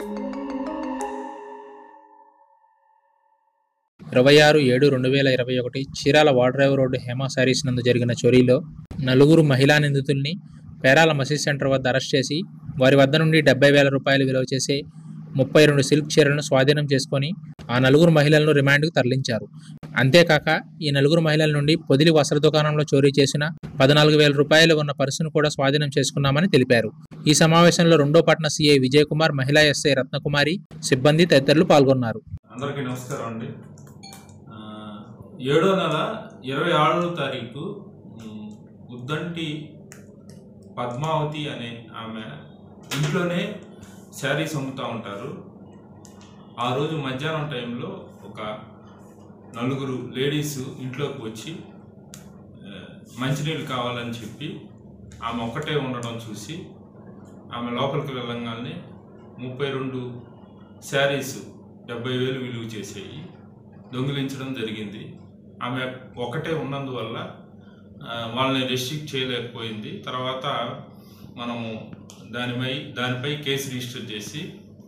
ఇరవై ఆరు ఏడు రెండు వేల ఇరవై ఒకటి చీరాల వాడ్రేవ్ రోడ్డు హేమా సారీస్ నందు జరిగిన చోరీలో నలుగురు మహిళా నిందితుల్ని పేరాల మసీద్ సెంటర్ వద్ద అరెస్ట్ చేసి వారి వద్ద నుండి డెబ్బై వేల రూపాయలు విలువ చేసే ముప్పై రెండు సిల్క్ చీరలను స్వాధీనం చేసుకొని ఆ నలుగురు మహిళలను రిమాండ్కు తరలించారు అంతేకాక ఈ నలుగురు మహిళల నుండి పొదిలి వస్త్ర దుకాణంలో చోరీ చేసిన పద్నాలుగు వేల రూపాయలు ఉన్న పర్సును కూడా స్వాధీనం చేసుకున్నామని తెలిపారు ఈ సమావేశంలో రెండో పట్న సీఐ విజయ్ కుమార్ మహిళా ఎస్ఐ రత్నకుమారి సిబ్బంది తదితరులు పాల్గొన్నారు అందరికీ నమస్కారం అండి ఆ, ఏడో నెల ఇరవై ఆరో తారీఖు ఉమ్, ఉద్దంటి పద్మావతి అనే ఆమె ఇంట్లోనే శారీస్ అమ్ముతూ ఉంటారు ఆ రోజు మధ్యాహ్నం టైంలో ఒక నలుగురు లేడీస్ ఇంట్లోకి వచ్చి ఆ, మంచినీళ్ళు కావాలని చెప్పి ఆమె ఒక్కటే ఉండడం చూసి ఆమె లోపలికి వెళ్ళంగానే ముప్పై రెండు శారీస్ డెబ్బై వేలు విలువ చేసేవి దొంగిలించడం జరిగింది ఆమె ఒకటే ఉన్నందువల్ల ఆ, వాళ్ళని రెస్ట్రిక్ట్ చేయలేకపోయింది తర్వాత మనము దానిపై దానిపై కేసు రిజిస్టర్ చేసి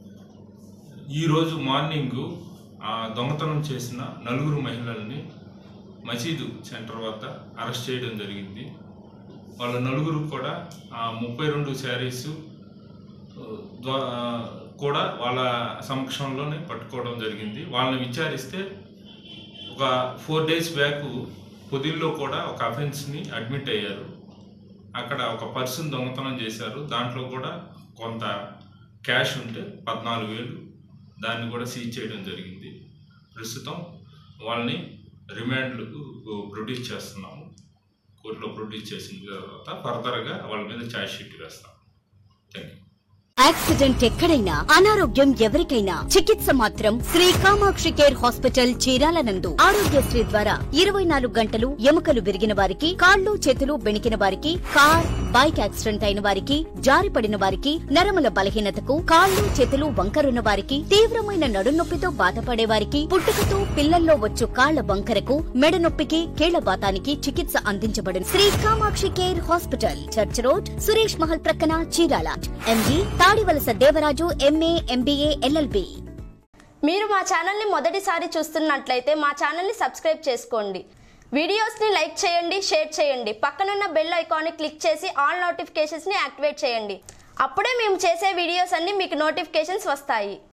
ఈరోజు మార్నింగ్ ఆ దొంగతనం చేసిన నలుగురు మహిళల్ని మసీదు సెంటర్ వద్ద అరెస్ట్ చేయడం జరిగింది వాళ్ళ నలుగురు కూడా ఆ ముప్పై రెండు శారీసు ద్వా- కూడా వాళ్ళ సమక్షంలోనే పట్టుకోవడం జరిగింది వాళ్ళని విచారిస్తే ఒక ఫోర్ డేస్ బ్యాక్ పొదిల్లో కూడా ఒక అఫెన్స్ని అడ్మిట్ అయ్యారు అక్కడ ఒక పర్సన్ దొంగతనం చేశారు దాంట్లో కూడా కొంత క్యాష్ ఉంటే పద్నాలుగు వేలు దాన్ని కూడా సీజ్ చేయడం జరిగింది ప్రస్తుతం వాళ్ళని రిమాండ్లకు ప్రొడ్యూస్ చేస్తున్నాము కోర్టులో ప్రొడ్యూస్ చేసిన తర్వాత ఫర్దర్గా వాళ్ళ మీద ఛార్జ్ షీట్ వేస్తాం థ్యాంక్ యూ యాక్సిడెంట్ ఎక్కడైనా అనారోగ్యం ఎవరికైనా చికిత్స మాత్రం శ్రీ కామాక్షి కేర్ హాస్పిటల్ చీరాల నందు ఆరోగ్యశ్రీ ద్వారా ఇరవై నాలుగు గంటలు ఎముకలు విరిగిన వారికి కాళ్ళు చేతులు బెణికిన వారికి కార్ బైక్ యాక్సిడెంట్ అయిన వారికి జారిపడిన వారికి నరముల బలహీనతకు కాళ్ళు చేతులు వంకరున్న వారికి తీవ్రమైన నడునొప్పితో బాధపడే వారికి పుట్టుకతో పిల్లల్లో వచ్చు కాళ్ల వంకరకు మెడ నొప్పికి కీళ్ల బాతానికి చికిత్స అందించబడును Shri Kamakshi care hospital church road Suresh Mahal ప్రక్కన Chirala MG Tadivalasa Devaraju MA MBA LLB మీరు మా ఛానల్ని మొదటిసారి చూస్తున్నట్లయితే మా ఛానల్ని సబ్స్క్రైబ్ చేసుకోండి వీడియోస్ని లైక్ చేయండి షేర్ చేయండి పక్కనున్న బెల్ ఐకాన్ని క్లిక్ చేసి ఆల్ నోటిఫికేషన్స్ని యాక్టివేట్ చేయండి అప్పుడే మేము చేసే వీడియోస్ అన్ని మీకు నోటిఫికేషన్స్ వస్తాయి